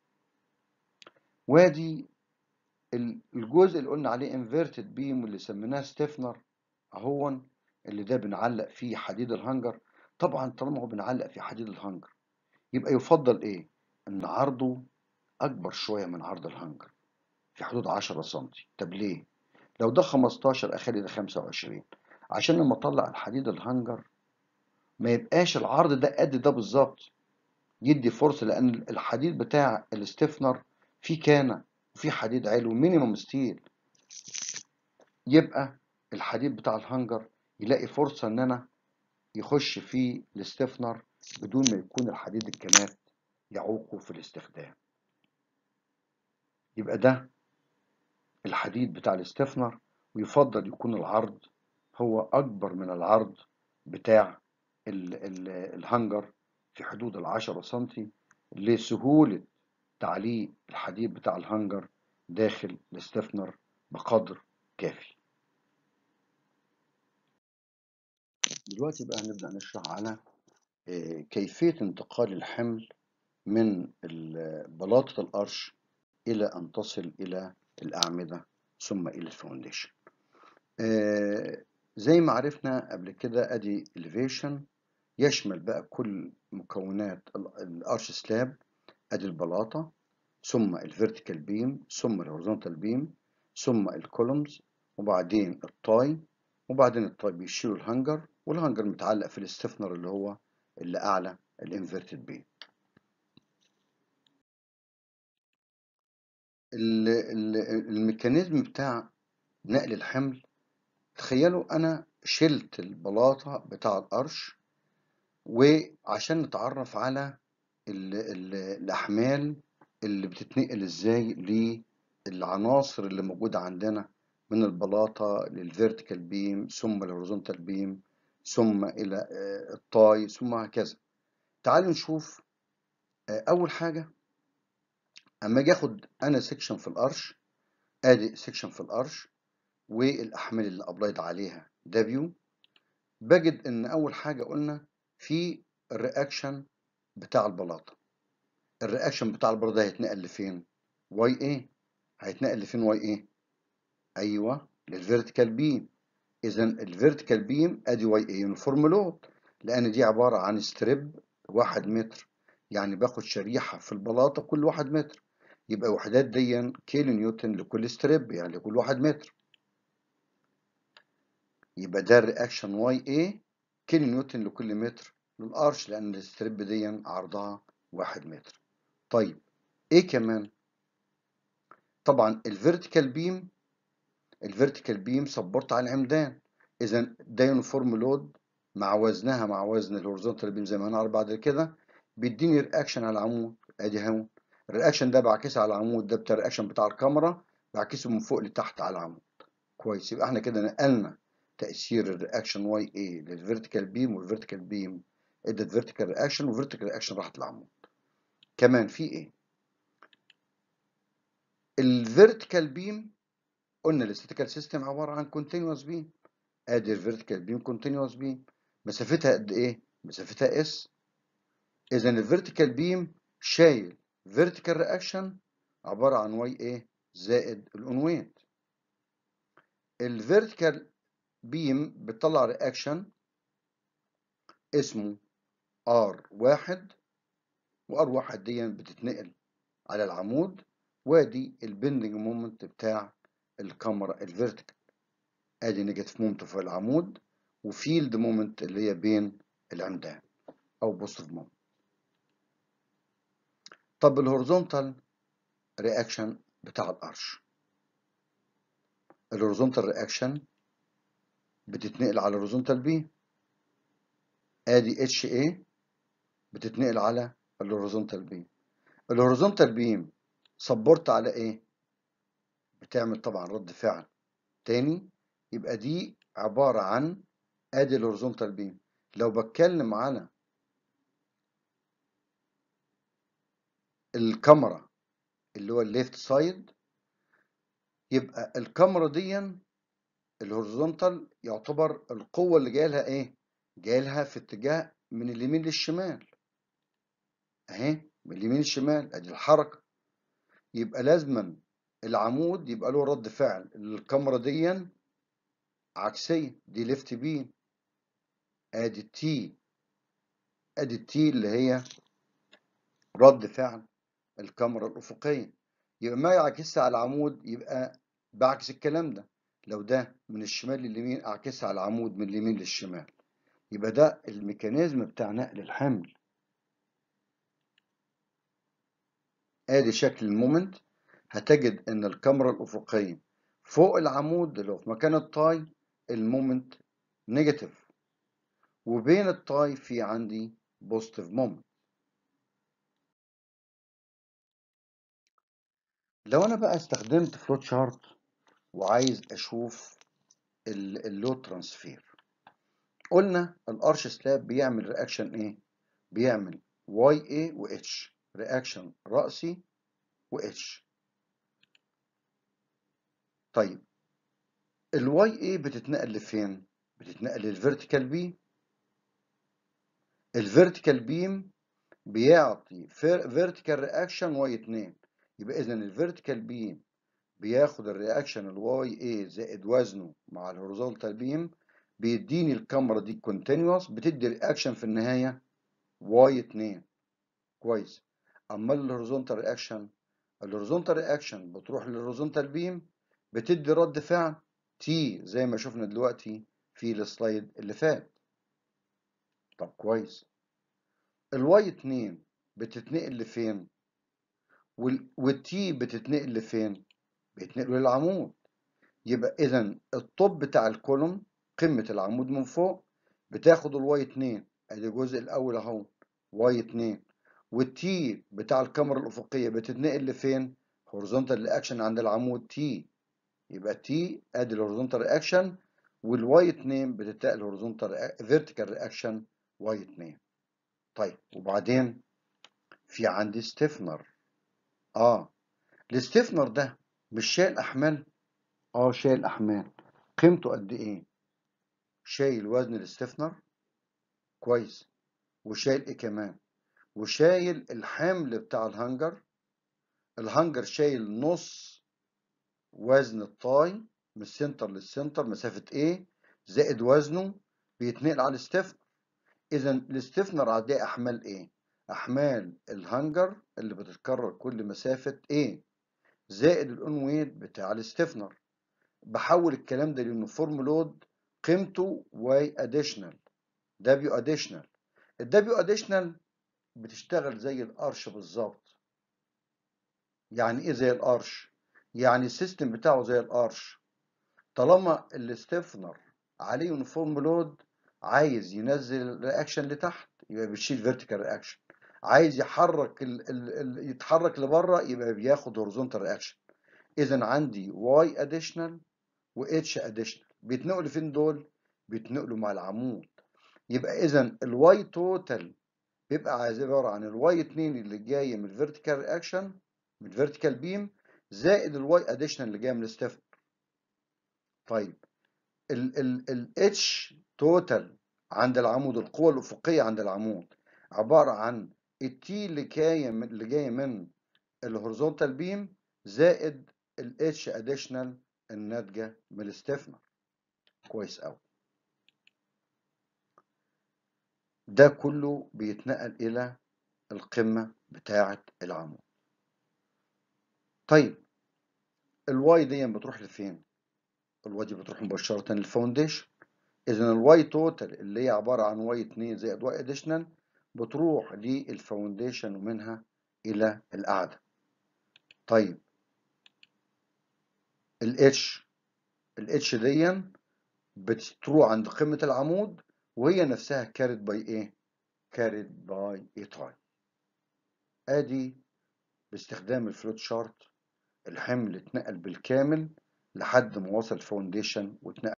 وادي الجزء اللي قلنا عليه انفيرتد بيم واللي سميناه ستيفنر اهون اللي ده بنعلق فيه حديد الهنجر طبعا طالما هو بنعلق في حديد الهنجر يبقى يفضل ايه ان عرضه اكبر شويه من عرض الهنجر في حدود 10 سم طب ليه لو ده 15 اخلي ده 25 عشان لما اطلع الحديد الهنجر ما يبقاش العرض ده قد ده بالظبط يدي فرصه لان الحديد بتاع الاستفنر فيه كانه وفيه حديد علوي مينيمم ستيل يبقى الحديد بتاع الهنجر يلاقي فرصه ان انا يخش في الاستفنر بدون ما يكون الحديد الكمات يعوقه في الاستخدام يبقى ده الحديد بتاع الاستفنر ويفضل يكون العرض هو أكبر من العرض بتاع ال ال الهنجر في حدود العشرة سنتي لسهولة تعليق الحديد بتاع الهنجر داخل الاستفنر بقدر كافي دلوقتي بقى هنبدأ نشرح على كيفية انتقال الحمل من بلاطة القرش إلى أن تصل إلى الأعمدة ثم إلى الفاونديشن زي ما عرفنا قبل كده أدي elevation يشمل بقى كل مكونات الأرش سلاب أدي البلاطة ثم الفيرتيكال بيم ثم الهوريزونتال بيم ثم الكولومز وبعدين الطاي وبعدين الطاي بيشيلوا الهنجر والهنجر متعلق في الاستفنر اللي هو اللي أعلى الانفيرتد بيم الميكانيزم بتاع نقل الحمل تخيلوا انا شلت البلاطة بتاع القرش وعشان نتعرف على ال ال الأحمال اللي بتتنقل ازاي للعناصر اللي موجودة عندنا من البلاطة للفيرتيكال بيم ثم الهوريزونتال بيم ثم إلى آه، الطاي ثم هكذا تعالوا نشوف آه، أول حاجة أما أجي أخد أنا سيكشن في القرش أدي سيكشن في القرش والأحمال اللي أبلايد عليها دبليو بجد إن أول حاجة قلنا في الرياكشن بتاع البلاطة الرياكشن بتاع البلاطة ده هيتنقل لفين؟ واي ايه هيتنقل لفين واي ايه؟ ايوه للفيرتيكال بيم اذا الفيرتيكال بيم ادي واي ايه يونيفورم لود لان دي عبارة عن ستريب واحد متر يعني باخد شريحة في البلاطة كل واحد متر يبقى وحدات دي كيلو نيوتن لكل ستريب يعني لكل واحد متر يبقى ده الرياكشن واي ايه كيلو نيوتن لكل متر للارش لان الستريب دي عرضها واحد متر طيب ايه كمان طبعا الفيرتيكال بيم الفيرتيكال بيم سبورت على العمدان اذا ده يونيفورم لود مع وزنها مع وزن الهوريزونتال بيم زي ما هنعرف بعد كده بيديني رياكشن على العمود ادي اهو الرياكشن ده بعكسه على العمود ده بتاع الرياكشن بتاع الكاميرا بعكسه من فوق لتحت على العمود كويس يبقى احنا كده نقلنا تأثير الرياكشن واي اي للفيرتيكال بيم والفيرتيكال بيم ادت فيرتيكال رياكشن والفيرتيكال رياكشن راحت للعمود كمان في ايه الفيرتيكال بيم قلنا الاستاتيكال سيستم عباره عن كونتينوس بيم ادي الفيرتيكال بيم كونتينوس بيم مسافتها قد ايه مسافتها اس اذا الفيرتيكال بيم شايل فيرتيكال رياكشن عباره عن واي ايه زائد الاونويت الفيرتيكال بيم بتطلع رياكشن اسمه ار واحد وار واحد دي بتتنقل على العمود وادي البندنج مومنت بتاع الكاميرا الفيرتيكال ادي نيجاتيف مومنت في العمود وفيلد مومنت اللي هي بين العمدان او بوزيتيف مومنت طب الهوريزونتال رياكشن بتاع القرش الهوريزونتال رياكشن بتتنقل على الهوريزونتال بي ادي اتش اي بتتنقل على الهوريزونتال بيم الهوريزونتال بيم سبورت على ايه بتعمل طبعا رد فعل تاني يبقى دي عبارة عن ادي الهوريزونتال بيم لو بتكلم على الكاميرا اللي هو الليفت سايد يبقى الكاميرا دي الهوريزونتال يعتبر القوة اللي جايه لها ايه جايه لها في اتجاه من اليمين للشمال اهي من اليمين للشمال ادي الحركة يبقى لازما العمود يبقى له رد فعل الكاميرا دي عكسية دي ليفت بين ادي التي ادي التي اللي هي رد فعل الكاميرا الأفقية يبقى ما يعكسها على العمود يبقى بعكس الكلام ده لو ده من الشمال لليمين أعكسها على العمود من اليمين للشمال يبقى ده الميكانيزم بتاع نقل الحمل ادي شكل المومنت هتجد ان الكاميرا الافقيه فوق العمود اللي هو في مكان التاي المومنت نيجاتيف وبين التاي في عندي بوزيتيف مومنت لو انا بقى استخدمت فلوت شارت وعايز اشوف اللود ترانسفير قلنا الارش سلاب بيعمل رياكشن ايه بيعمل واي اي و اتش رياكشن رأسي و اتش طيب الواي اي بتتنقل لفين بتتنقل للفيرتيكال بيم الفيرتيكال بيم بيعطي فيرتيكال رياكشن واي 2 يبقى اذا الفيرتيكال بيم بياخد الرياكشن الواي اي زائد وزنه مع الهوريزونتال بيم بيديني الكاميرا دي كونتينوس بتدي رياكشن في النهايه واي 2 كويس اما الهوريزونتال رياكشن الهوريزونتال رياكشن بتروح للهوريزونتال بيم بتدي رد فعل تي زي ما شفنا دلوقتي في السلايد اللي فات طب كويس الواي 2 بتتنقل لفين والتي بتتنقل لفين بيتنقلوا للعمود يبقى اذا الطب بتاع الكولوم قمة العمود من فوق بتاخد الواي 2 ادي الجزء الاول اهو واي 2 والتي بتاع الكاميرا الافقيه بتتنقل لفين هوريزونتال رياكشن عند العمود تي يبقى تي ادي الهوريزونتال رياكشن والواي 2 بتتنقل هوريزونتال فيرتيكال رياكشن واي 2 طيب وبعدين في عندي ستيفنر اه الستيفنر ده مش شايل احمال اه شايل احمال قيمته قد ايه شايل وزن الستيفنر كويس وشايل ايه كمان وشايل الحمل بتاع الهنجر الهنجر شايل نص وزن الطاي من السنتر للسنتر مسافة ايه زائد وزنه بيتنقل على الستيفنر اذا الستيفنر عليه احمال ايه احمال الهنجر اللي بتتكرر كل مسافة ايه زائد الاون ويت بتاع الستيفنر بحول الكلام ده ليونيفورم لود قيمته واي اديشنال دبليو اديشنال الدبليو اديشنال بتشتغل زي القرش بالظبط يعني ايه زي القرش يعني السيستم بتاعه زي القرش طالما الستيفنر عليه يونيفورم لود عايز ينزل الرياكشن لتحت يبقى بيشيل فيرتيكال رياكشن عايز يحرك ال ال ال يتحرك لبره يبقى بياخد هوريزونتال رياكشن اذا عندي واي اديشنال واتش اديشنال بيتنقلوا فين دول بيتنقلوا مع العمود يبقى اذا الواي توتال بيبقى عباره عن الواي 2 اللي جايه من الفيرتيكال رياكشن من الفيرتيكال بيم زائد الواي اديشنال اللي جايه من الستيفنر طيب ال ال الاتش توتال عند العمود القوة الأفقية عند العمود عبارة عن التي اللي جاية من اللي جاية من الهوريزونتال بيم زائد الاتش اديشنال الناتجة من الستيفنر كويس أوي ده كله بيتنقل إلى القمة بتاعة العمود طيب الواي دي بتروح لفين؟ الواي دي بتروح مباشرة للفاونديشن إذا الواي توتال اللي هي عبارة عن واي 2 زائد واي اديشنال بتروح للفاونديشن ومنها إلى القاعدة طيب الاتش الاتش دي بتروح عند قمة العمود وهي نفسها كارد باي ايه؟ كارد باي اي تاي ادي باستخدام الفلوت شارت الحمل اتنقل بالكامل لحد ما وصل فاونديشن واتنقل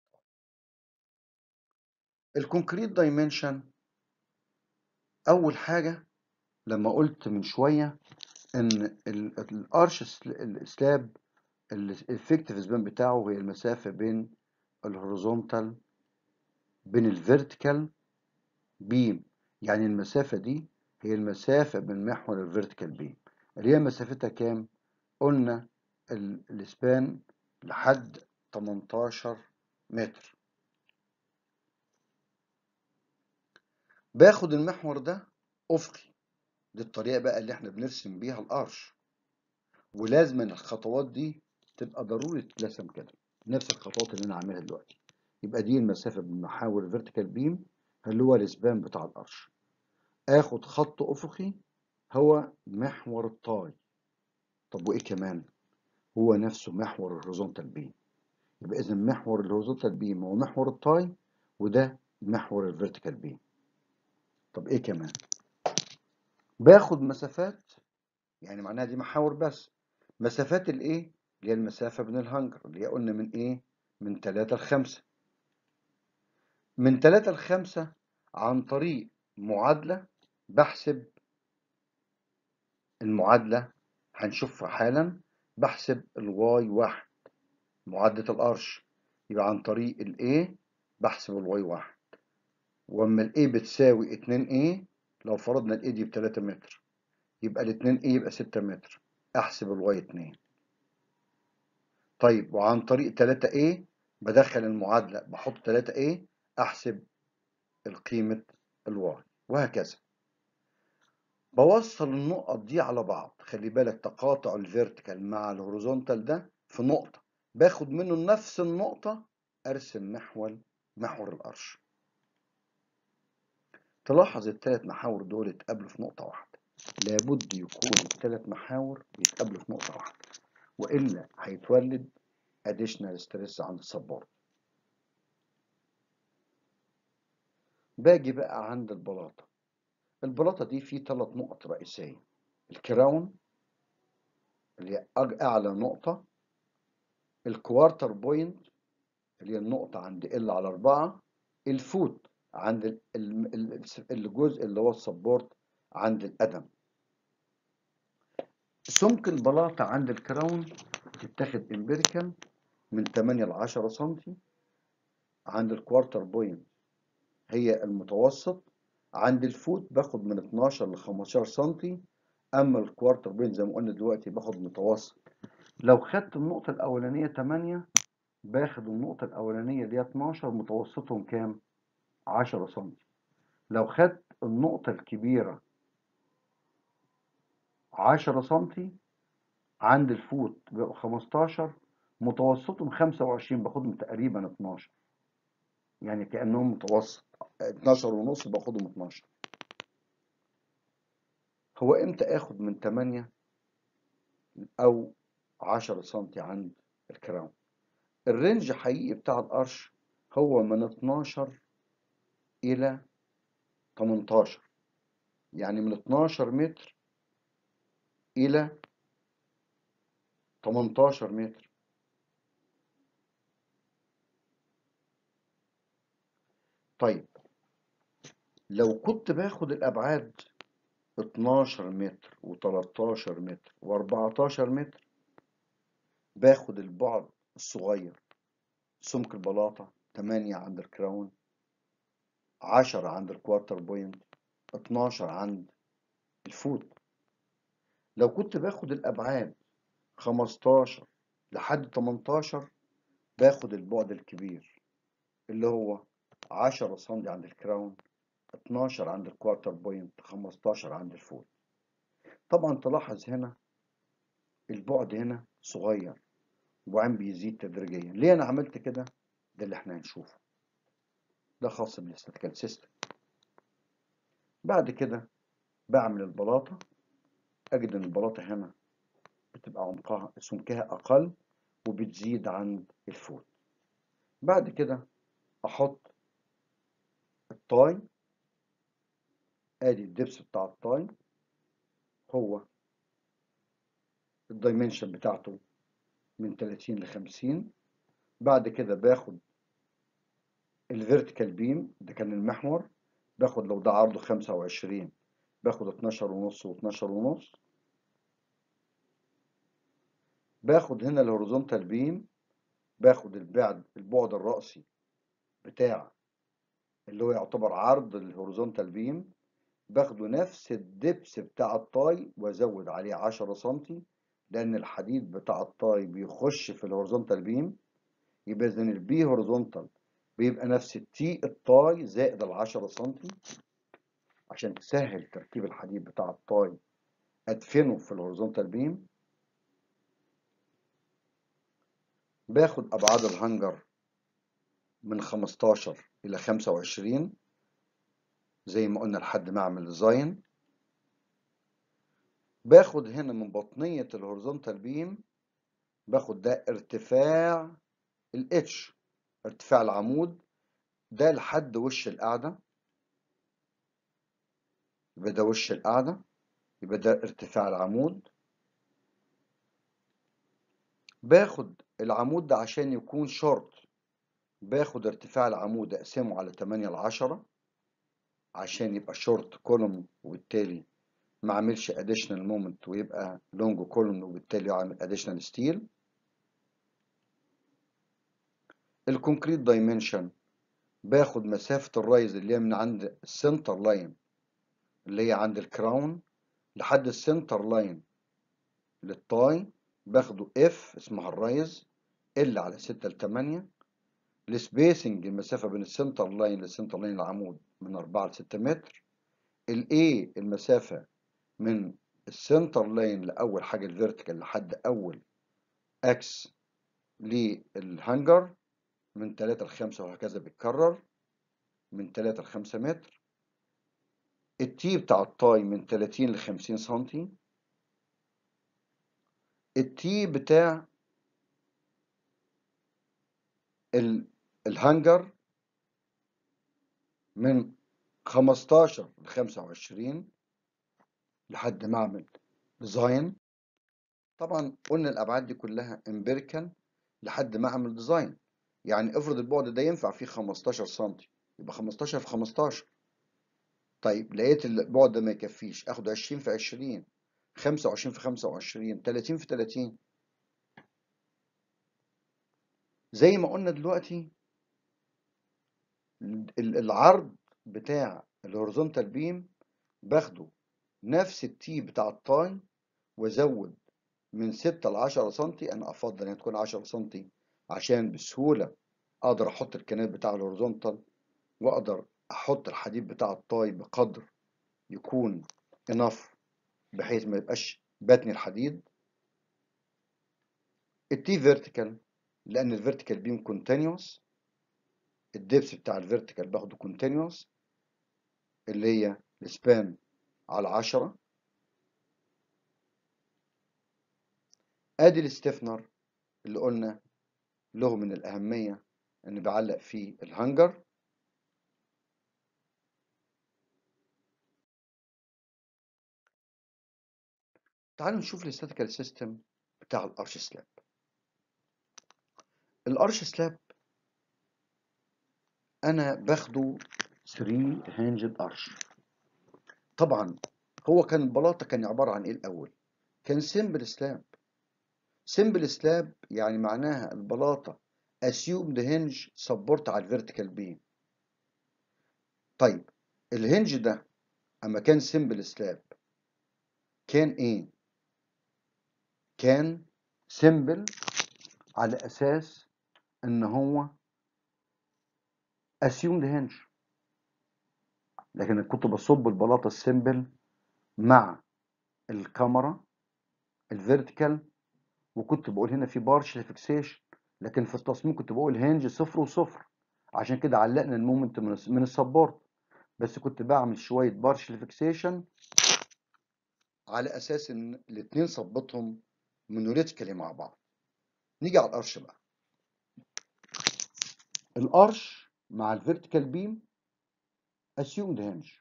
الكونكريت دايمنشن اول حاجه لما قلت من شويه ان الارش السلاب الافكتيف سبان بتاعه هي المسافه بين الهوريزونتال بين الفيرتيكال بيم يعني المسافه دي هي المسافه بين محور الفيرتيكال بيم اللي هي مسافتها كام قلنا الاسبان لحد 18 متر باخد المحور ده افقي دي الطريقه بقى اللي احنا بنرسم بيها الارش ولازم الخطوات دي تبقى ضروري تترسم كده نفس الخطوات اللي انا عاملها دلوقتي يبقى دي المسافه بين محاور الفيرتيكال بيم اللي هو الاسبان بتاع الارش اخد خط افقي هو محور الطاي طب وايه كمان هو نفسه محور الهوريزونتال بيم يبقى اذا محور الهوريزونتال بيم هو محور الطاي وده محور الفيرتيكال بيم طب ايه كمان باخد مسافات يعني معناها دي محاور بس مسافات الايه اللي هي المسافه بين الهنجر اللي هي قلنا من ايه من 3 ل 5 من 3 ل 5 عن طريق معادله بحسب المعادله هنشوفها حالا بحسب الواي واحد معادله الارش يبقى عن طريق الايه بحسب الواي واحد واما الاي بتساوي 2 a لو فرضنا الاي دي ب 3 متر يبقى ال 2 a يبقى 6 متر احسب الواي 2 طيب وعن طريق 3 a بدخل المعادله بحط 3 a احسب القيمه الواي وهكذا بوصل النقط دي على بعض خلي بالك تقاطع الفيرتيكال مع الهوريزونتال ده في نقطه باخد منه نفس النقطه ارسم محور محور القرش تلاحظ الثلاث محاور دول اتقابلوا في نقطة واحدة لابد يكون الثلاث محاور بيتقابلوا في نقطة واحدة وإلا هيتولد additional stress عند السبورت باجي بقى عند البلاطة البلاطة دي فيه ثلاث نقط رئيسية الكراون اللي هي أج- أعلى نقطة الكوارتر بوينت اللي هي النقطة عند ال على أربعة الفوت عند ال- ال- ال- الجزء اللي هو السبورت عند القدم سمك البلاطة عند الكراون تتاخد امبيريكال من 8 ل 10 سنتي عند الكوارتر بوينت هي المتوسط عند الفوت باخد من 12 ل 15 سنتي اما الكوارتر بوينت زي ما قلنا دلوقتي باخد متوسط لو خدت النقطة الأولانية 8 باخد النقطة الأولانية اللي هي 12 متوسطهم كام؟ 10 سنتي لو خدت النقطة الكبيرة 10 سنتي عند الفوت بيبقى 15 متوسطهم 25 باخدهم تقريبا 12 يعني كأنهم متوسط 12 ونص باخدهم 12 هو امتى اخد من 8 او 10 سنتي عند الكراون الرينج حقيقي بتاع القرش هو من 12 الى 18 يعني من 12 متر الى 18 متر طيب لو كنت باخد الابعاد 12 متر و13 متر و14 متر باخد البعد الصغير سمك البلاطة 8 عند الكراون 10 عند الكوارتر بوينت 12 عند الفوت لو كنت باخد الأبعاد 15 لحد 18 باخد البعد الكبير اللي هو 10 سم عند الكراون 12 عند الكوارتر بوينت 15 عند الفوت طبعا تلاحظ هنا البعد هنا صغير وعم بيزيد تدريجيا ليه انا عملت كده ده اللي احنا هنشوفه ده خاص بالاستاتيكال سيستم بعد كده بعمل البلاطة اجد ان البلاطة هنا بتبقى عمقها سمكها اقل وبتزيد عند الفوت بعد كده احط الطاي ادي الدبس بتاع الطاي هو الدايمنشن بتاعته من 30 ل 50 بعد كده باخد الفيرتيكال بيم ده كان المحور باخد لو ده عرضه 25 باخد 12 ونص و12 ونص باخد هنا الهوريزونتال بيم باخد البعد البعد الرأسي بتاع اللي هو يعتبر عرض الهوريزونتال بيم باخده نفس الدبس بتاع الطاي وازود عليه 10 سنتي لان الحديد بتاع الطاي بيخش في الهوريزونتال بيم يبقى اذا البي هوريزونتال بيبقى نفس التي الطاي زائد ال 10 سنتي عشان تسهل تركيب الحديد بتاع الطاي ادفنه في الهوريزونتال بيم باخد ابعاد الهنجر من 15 الى 25 زي ما قلنا لحد ما اعمل ديزاين باخد هنا من بطنية الهوريزونتال بيم باخد ده ارتفاع الاتش ارتفاع العمود ده لحد وش القاعدة يبقى ده وش القاعدة يبقى ده ارتفاع العمود باخد العمود ده عشان يكون شورت باخد ارتفاع العمود اقسمه على 8 ل 10 عشان يبقى شورت كولوم وبالتالي ما اعملش اديشنال مومنت ويبقى لونج كولوم وبالتالي اعمل اديشنال ستيل الكونكريت دايمنشن باخد مسافة الرايز اللي هي من عند السنتر لاين اللي هي عند الكراون لحد السنتر لاين للطاي باخده اف اسمها الرايز ال على 6 ل 8 السبيسنج المسافة بين السنتر لاين للسنتر لاين العمود من 4 ل 6 متر الاي المسافة من السنتر لاين لأول حاجة الفيرتيكال لحد أول اكس للهانجر من 3 ل 5 وهكذا بيتكرر من 3 ل 5 متر التي بتاع الطاي من 30 ل 50 سنتي التي بتاع ال- الهانجر من 15 ل 25 لحد ما اعمل ديزاين طبعا قلنا الابعاد دي كلها امبيريكال لحد ما اعمل ديزاين يعني افرض البعد ده ينفع فيه 15 سم يبقى 15 في 15 طيب لقيت البعد ده ما يكفيش اخد 20 في 20 25 في 25 30 في 30 زي ما قلنا دلوقتي ال- العرض بتاع الهوريزونتال بيم باخده نفس التي بتاع التاي وازود من 6 ل 10 سم انا افضل ان تكون 10 سم عشان بسهوله اقدر احط الكنات بتاع الهوريزونتال واقدر احط الحديد بتاع الطاي بقدر يكون انف بحيث ما يبقاش باتني الحديد التي فيرتيكال لان الفيرتيكال بيم كونتينوس الدبس بتاع الفيرتيكال باخده كونتينوس اللي هي السبان على 10 ادي الستيفنر اللي قلنا له من الاهميه ان بعلق فيه الهانجر تعالوا نشوف الاستاتيكال سيستم بتاع الارش سلاب الارش سلاب انا باخده 3 هانجد ارش طبعا هو كان البلاطه كان عباره عن ايه الاول كان سيمبل سلاب سيمبل سلاب يعني معناها البلاطه assumed hinge سبورت على الفيرتيكال بيم طيب الهنج ده اما كان سيمبل سلاب كان ايه كان سيمبل على اساس ان هو assumed hinge لكن كنت بصب البلاطه السيمبل مع الكاميرا الفيرتيكال وكنت بقول هنا في بارشل فيكسيشن لكن في التصميم كنت بقول هنج صفر وصفر عشان كده علقنا المومنت من من السبورت بس كنت بعمل شويه بارشل فيكسيشن على اساس ان الاثنين صبتهم مونوليتيكالي مع بعض نيجي على الارش بقى الارش مع الفيرتيكال بيم assumed hinge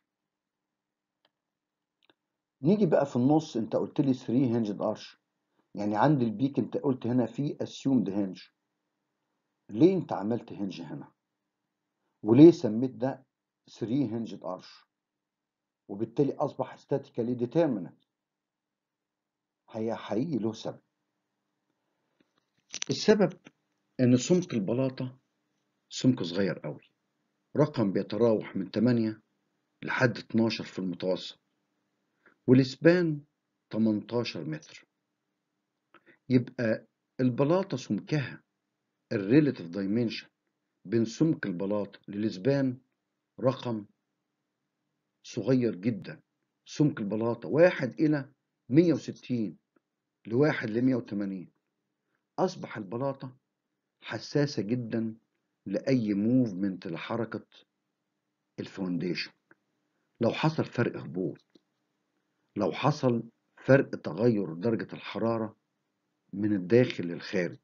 نيجي بقى في النص انت قلت لي 3 هنجد ارش يعني عند البيك انت قلت هنا في assumed hinge ليه انت عملت هنج هنا وليه سميت ده 3 هنجد ارش وبالتالي اصبح statically determinate هي حقيقي له سبب السبب ان سمك البلاطه سمك صغير قوي رقم بيتراوح من 8 لحد 12 في المتوسط والسبان 18 متر يبقى البلاطه سمكها الريلاتيف دايمنشن بين سمك البلاطه للسبان رقم صغير جدا سمك البلاطه واحد الى 160 لواحد ل 180 اصبح البلاطه حساسه جدا لاي موفمنت لحركه الفونديشن لو حصل فرق هبوط لو حصل فرق تغير درجه الحراره من الداخل للخارج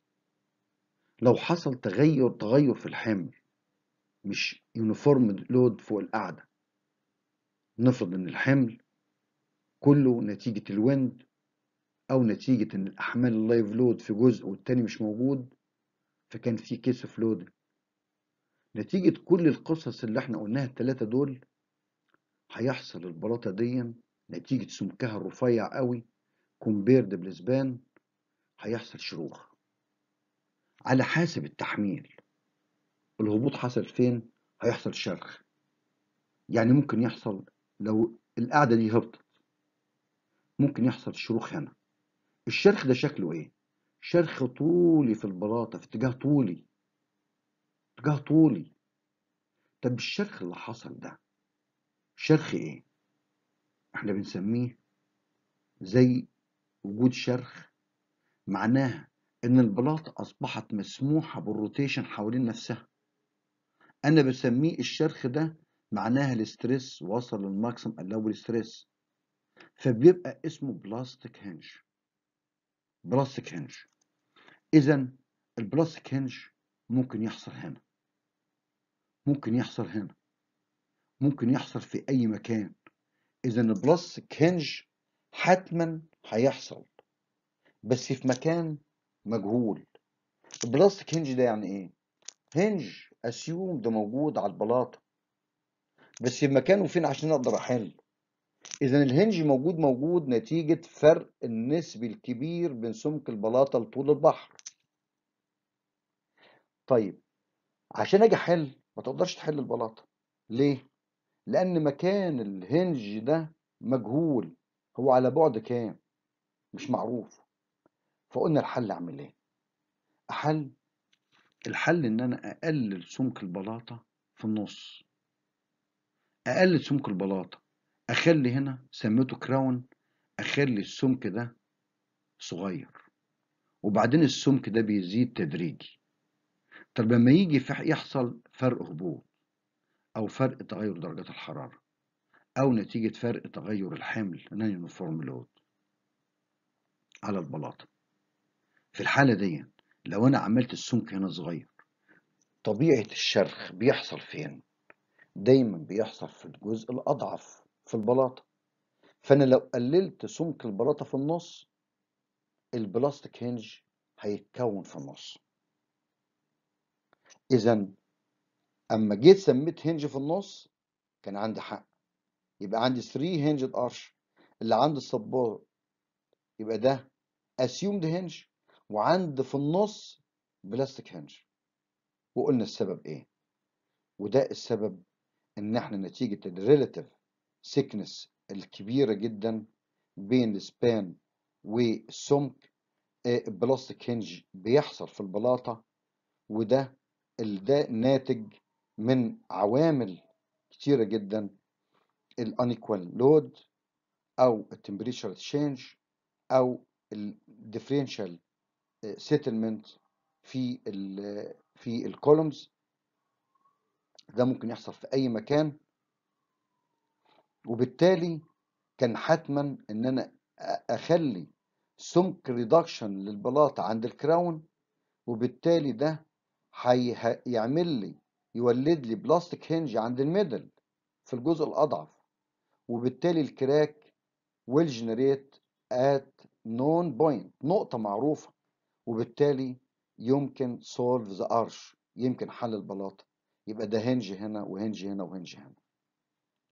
لو حصل تغير تغير في الحمل مش يونيفورم لود فوق القاعده نفرض ان الحمل كله نتيجه الويند او نتيجه ان الاحمال اللايف لود في جزء والتاني مش موجود فكان في كيس اوف لود نتيجه كل القصص اللي احنا قلناها الثلاثه دول هيحصل البلاطه دي نتيجه سمكها الرفيع قوي كومبيرد بالسبان هيحصل شروخ على حاسب التحميل الهبوط حصل فين هيحصل شرخ يعني ممكن يحصل لو القاعده دي هبطت ممكن يحصل شروخ هنا الشرخ ده شكله ايه شرخ طولي في البلاطه في اتجاه طولي اتجاه طولي طب الشرخ اللي حصل ده شرخ ايه احنا بنسميه زي وجود شرخ معناها ان البلاطه اصبحت مسموحه بالروتيشن حوالين نفسها انا بسميه الشرخ ده معناها الاسترس وصل للماكسيم الاول ستريس فبيبقى اسمه بلاستيك هنج بلاستيك هنج اذا البلاستيك هنج ممكن يحصل هنا ممكن يحصل هنا ممكن يحصل في اي مكان اذا البلاستيك هنج حتما هيحصل بس في مكان مجهول البلاستيك هنج ده يعني ايه هنج اسيوم ده موجود على البلاطه بس في مكانه فين عشان اقدر احل اذا الهنج موجود موجود نتيجه فرق النسبي الكبير بين سمك البلاطه لطول البحر طيب عشان اجي احل ما تقدرش تحل البلاطه ليه لان مكان الهنج ده مجهول هو على بعد كام مش معروف فقلنا الحل اعمل ايه احل الحل ان انا اقلل سمك البلاطه في النص اقلل سمك البلاطه اخلي هنا سميته كراون اخلي السمك ده صغير وبعدين السمك ده بيزيد تدريجي طب لما يجي يحصل فرق هبوط او فرق تغير درجات الحراره او نتيجه فرق تغير الحمل نون يونيفورم لود على البلاطه في الحاله دي لو انا عملت السمك هنا صغير طبيعه الشرخ بيحصل فين دايما بيحصل في الجزء الاضعف في البلاطه فانا لو قللت سمك البلاطه في النص البلاستيك هنج هيتكون في النص اذا اما جيت سميت هنج في النص كان عندي حق يبقى عندي 3 هنجد ارش اللي عند السبورت يبقى ده اسيومد هنج وعند في النص بلاستيك هنج وقلنا السبب ايه وده السبب ان احنا نتيجة الريلاتيف سيكنس الكبيرة جدا بين السبان والسمك البلاستيك هنج بيحصل في البلاطة وده ده ناتج من عوامل كتيرة جدا الانيكوال لود او التمبريتشر تشينج او الديفرنشال سيتلمنت في ال في الكولومز ده ممكن يحصل في اي مكان وبالتالي كان حتما ان انا اخلي سمك ريدكشن للبلاطه عند الكراون وبالتالي ده هيعمل لي يولد لي بلاستيك هنج عند الميدل في الجزء الاضعف وبالتالي الكراك will generate at known point نقطة معروفة وبالتالي يمكن solve the arch يمكن حل البلاطة يبقى ده هنج هنا وهنج هنا وهنج هنا